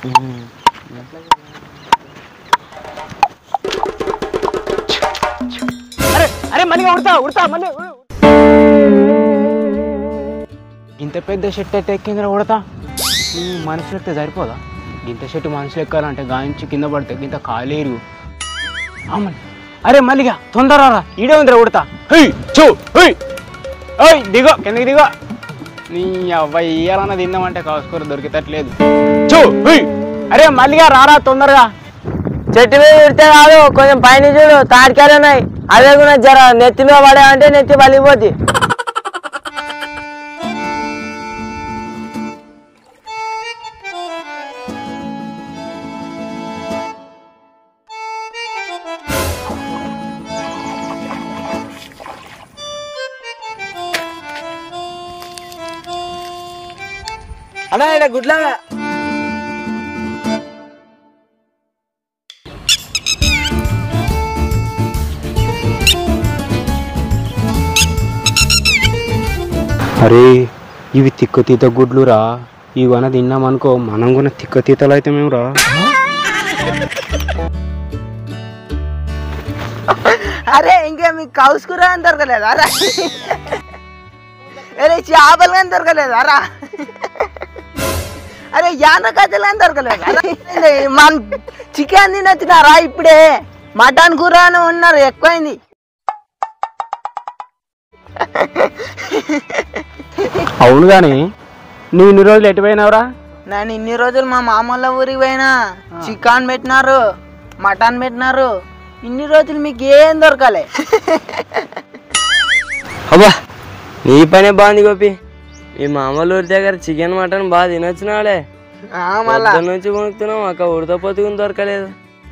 అరే అరే మళ్ళీ ఉడతా ఉడతా మళ్ళీ ఉ- ఇంత పెద్ద షెట్ అయితే ఎక్కిందిరా ఉడతా మనుషులు ఎక్కితే సరిపోదా ఇంత షెట్ మనుషులు ఎక్కాలంటే గాయించి కింద పడితే ఇంత ఖాళీరు అమ్మని అరే మల్లిగా తొందరరా ఈడే ఉందిరా ఉడతా హై చూ హై ఓయ్ దిగో కిందకి దిగో నీ అవ్వ ఇయ్యాలన్న తిందామంటే కాసుకోరు దొరికేటట్లేదు చూ హై అరే మల్లిగా రారా తొందరగా చెట్టు మీద పెడితే కాదు కొంచెం పైన చూడు తాడికాయలు ఉన్నాయి అదే కూడా జర నెత్తి మీద పడేవంటే నెత్తి పలిగిపోద్ది అన్నా ఇక్కడ గుడ్లా అరే ఇవి తిక్క తీత గుడ్లురా ఇవన్న తిన్నామనుకో మనం కూడా తిక్క తీతలు అయితే మేము రా అరే ఇంకా మీకు కౌసుకురా అని దొరకలేదు అరా అరే చేపలు కానీ దొరకలేదు అరా అరే యాన కథలు కానీ దొరకలేదు అరా మన చికెన్ తినొచ్చినారా ఇప్పుడే మటన్ కూర అని ఉన్నారు ఎక్కువైంది అవును కానీ నువ్వు ఇన్ని రోజులు ఎటు పోయినావురా నేను ఇన్ని రోజులు మా మామూల ఊరికి పోయినా చికెన్ పెట్టినారు మటన్ పెట్టినారు ఇన్ని రోజులు మీకు ఏం దొరకలే అబ్బా నీ పనే బాగుంది గోపి ఈ మామూలు ఊరి దగ్గర చికెన్ మటన్ బాగా తినొచ్చినాడే ఆ, మళ్ళా పొద్దున్న నుంచి కొనుక్కున్నాం అక్క ఉడత పొత్తుకుని దొరకలేదు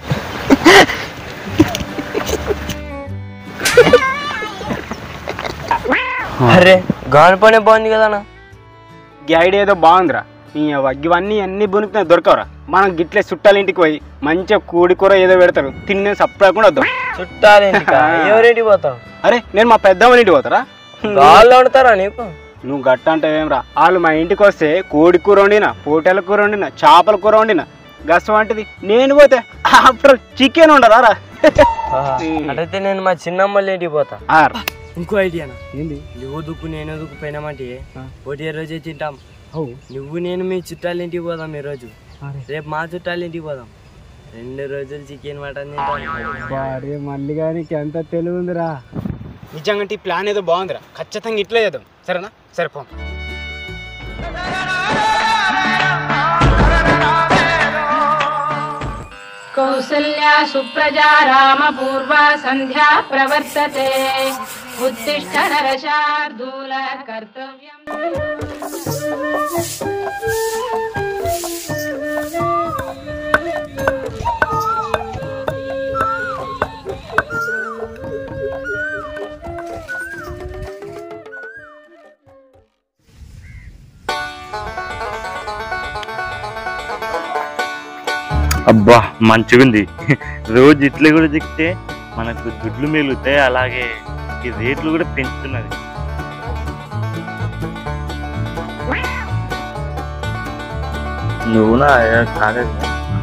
అరే గాని పనే బాగుంది కదా అన్న ఈ ఐడియా ఏదో బాగుందిరా ఈ అవ్వ ఇవన్నీ అన్ని బునికినా దొరకవురా మనం గిట్లే చుట్టాల ఇంటికి పోయి మంచిగా కూడి కూర ఏదో పెడతారు తిన్నే సప్పకుండా వద్దాం చుట్టాలేంటికా ఎవరింటికి పోతావు అరే నేను మా పెద్దమ్మ ఇంటికి పోతారా గాల్లో వండుతారా నీకు నువ్వు గట్ట అంటే ఏం రా వాళ్ళు మా ఇంటికి వస్తే కోడి కూర వండిన పోటెల కూర వండిన చేపల కూర వండిన గస వంటిది నేను పోతే ఆఫ్టర్ చికెన్ ఉండదా రా అటైతే నేను మా చిన్నమ్మల ఇంటికి పోతా ఆర్. ఇంకో ఐడియా ఏంది నువ్వు దుక్కు నేను దుక్కు పోయినామంటే ఒకటి రోజే తింటాం నువ్వు నేను మీ చుట్టాల ఇంటికి పోదాం ఈ రోజు రేపు మా చుట్టాల ఇంటికి పోదాం రెండు రోజులు చికెన్ మటన్ తింటాం అరే మళ్ళీ కానీ ఎంత తెలివి ఉందిరా నిజంగా ఈ ప్లాన్ ఏదో బాగుందిరా ఖచ్చితంగా ఇట్లే చేద్దాం సరేనా సరే పో कौसल्या सुप्रजा रामपूर्वा सन्ध्या प्रवर्तते उत्तिष्ठ नरशार्दूल कर्तव्यम् అబ్బా మంచిగుంది రోజు ఇట్లా కూడా దిక్తే మనకు దుడ్లు మిగులుతాయి అలాగే ఈ రేట్లు కూడా పెంచుతున్నది నువ్వు నా కాలేదు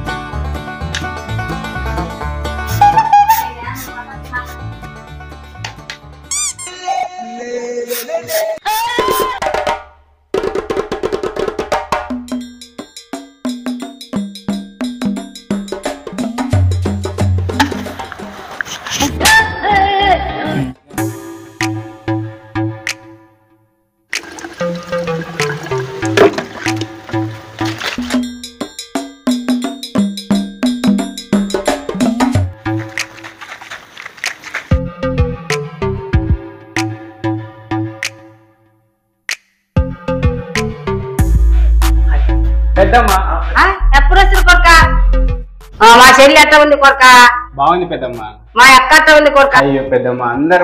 పెద్దమ్మ ఎప్పుడు వచ్చారు కొరక మా చెల్లి ఎట్ట ఉంది కొరక బాగుంది పెద్దమ్మ మా అక్క ఎట్ట ఉంది కొరక అయ్యో పెద్దమ్మ అందరు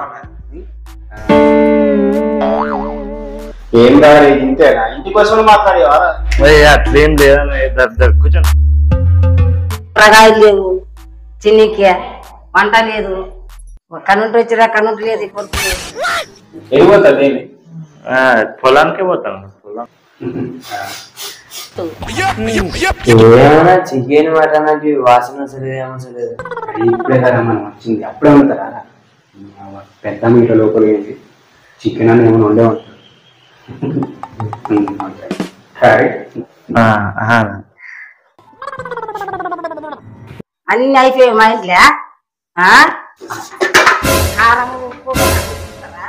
ఏం కాదు ఇంతేనా ఇంటి కోసం మాట్లాడేవా అట్లేం లేదా దర్ దర్ కూర్చోండి కూరగాయలు లేవు చిన్నికి వంట లేదు కనుంటి వచ్చిరా కనుంటి లేదు ఈ కొరకు లేదు. వెళ్ళిపోతుంది ఆ, పొలానికే పోతాను పొలం ఏమన్నా చికెన్ మటన్ అంటే వాసన వస్తలేదు ఏమొస్తలేదు అది ఇప్పుడే కదా మనం వచ్చింది అప్పుడే ఉంటారా పెద్ద మీట లోపల ఏంటి చికెన్ అని ఏమైనా ఉండే ఉంటారు సరే ఆ, ఆ. అన్ని అయిపోయాయి మా ఇంట్లో ఆ? కారం, ఉప్పు కూడా తీసుకురా.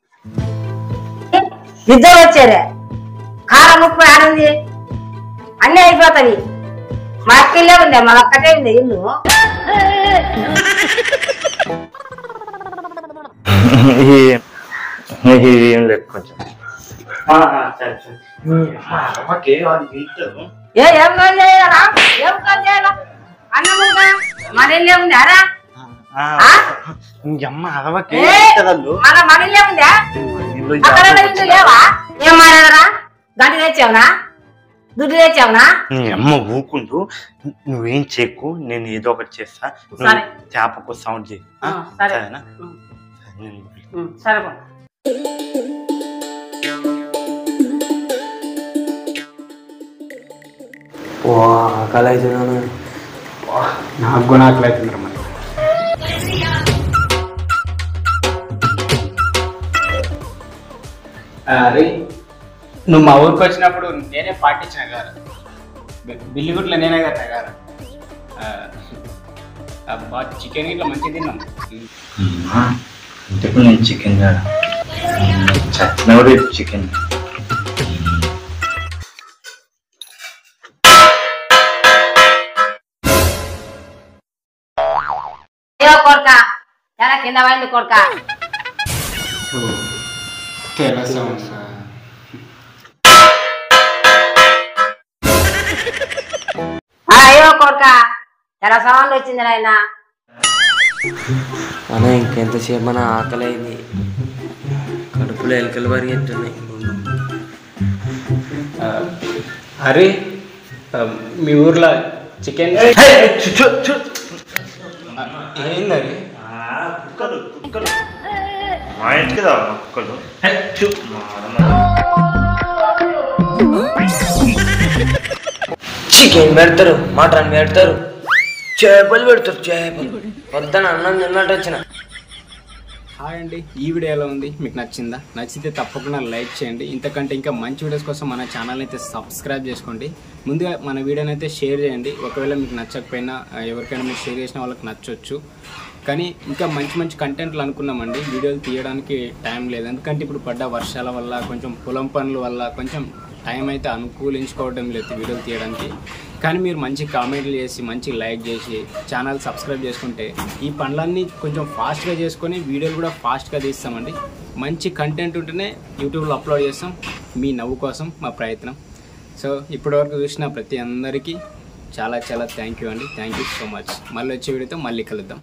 ఇద్దరు వచ్చారే కారం ఉప్పు ఆడింది అన్ని అయిపోతాయి మా అక్కలే ఉండే మా ఒక్కటే ఉంది ఇల్లు ఈ- ఈ ఏం లేదు కొంచెం ఆ, ఆ, సరే సరే ఓకే అది తింటారు ఏ ఏం కాదు చేయాలా ఏం కాదు చేయాలా అన్నముగా మన ఇల్లే ఉంది అరా ఆ? అమ్మ అదవకే ఏ, మన మన ఇల్లే ఉందా అక్కడ ఇల్లు లేవా ఏం మాట్లాడరా గంట తెచ్చావునా దుడ్డు తెచ్చావునా అమ్మ ఊకుండు నువ్వేం చెక్కు నేను ఏదో ఒకటి చేస్తా నువ్వు సరే. చేపకు సౌండ్ చేయి ఆ? ఆ, సరే. సరేనా ఉం. నేను- ఉం, సరే పో. ఓ ఆకలి అవుతున్నాను నాకు కూడా ఆకలి అవుతుంది మరి అరే నువ్వు మా ఊరికి వచ్చినప్పుడు నేనే పాటించిన గారు బిల్లు గుట్ల నేనే కట్టా గారు అబ్బా చికెన్ ఇట్లా మంచిగా తిన్నాం అమ్మా, ఇంతకు నేను చికెన్ కాడ చచ్చిన కూడా చికెన్ అయ్యో కొడుక ఎలా కింద పడింది కొడుక తెలుసా అయ్యో కొడుక ఎలా సౌండ్ వచ్చింది నాయన అన్న ఇంకెంతసేపు మన ఆకలి అయింది కడుపులో ఎలకలు పరిగెత్తున్నాయి అరే ఆ, మీ ఊర్లో చికెన్ ఏందది కుక్కలు కుక్కలు మా ఇంటికి రా కుక్కలు చికెన్ పెడతారు మటన్ పెడతారు చేపలు పెడతారు చేపలు పొద్దున అన్నం తిన్నట్టు వచ్చిన హాయ్ అండి ఈ వీడియో ఎలా ఉంది మీకు నచ్చిందా నచ్చితే తప్పకుండా లైక్ చేయండి ఇంతకంటే ఇంకా మంచి వీడియోస్ కోసం మన ఛానల్ అయితే సబ్స్క్రైబ్ చేసుకోండి ముందుగా మన వీడియోని అయితే షేర్ చేయండి ఒకవేళ మీకు నచ్చకపోయినా ఆ, ఎవరికైనా మీరు షేర్ చేసిన వాళ్ళకి నచ్చొచ్చు కానీ ఇంకా మంచి మంచి కంటెంట్లు అనుకున్నామండి వీడియోలు తీయడానికి టైం లేదు ఎందుకంటే ఇప్పుడు పడ్డ వర్షాల వల్ల కొంచెం పొలం పనుల వల్ల కొంచెం టైం అయితే అనుకూలించుకోవడం లేదు వీడియోలు తీయడానికి కానీ మీరు మంచి కామెంట్లు చేసి మంచి లైక్ చేసి ఛానల్ సబ్స్క్రైబ్ చేసుకుంటే ఈ పనులన్నీ కొంచెం ఫాస్ట్గా చేసుకొని వీడియోలు కూడా ఫాస్ట్గా తీస్తామండి మంచి కంటెంట్ ఉంటేనే యూట్యూబ్లో అప్లోడ్ చేస్తాం మీ నవ్వు కోసం మా ప్రయత్నం సో ఇప్పటివరకు చూసిన ప్రతి అందరికీ చాలా చాలా థ్యాంక్ యూ అండి థ్యాంక్ యూ సో మచ్ మళ్ళీ వచ్చే వీడియోతో మళ్ళీ కలుద్దాం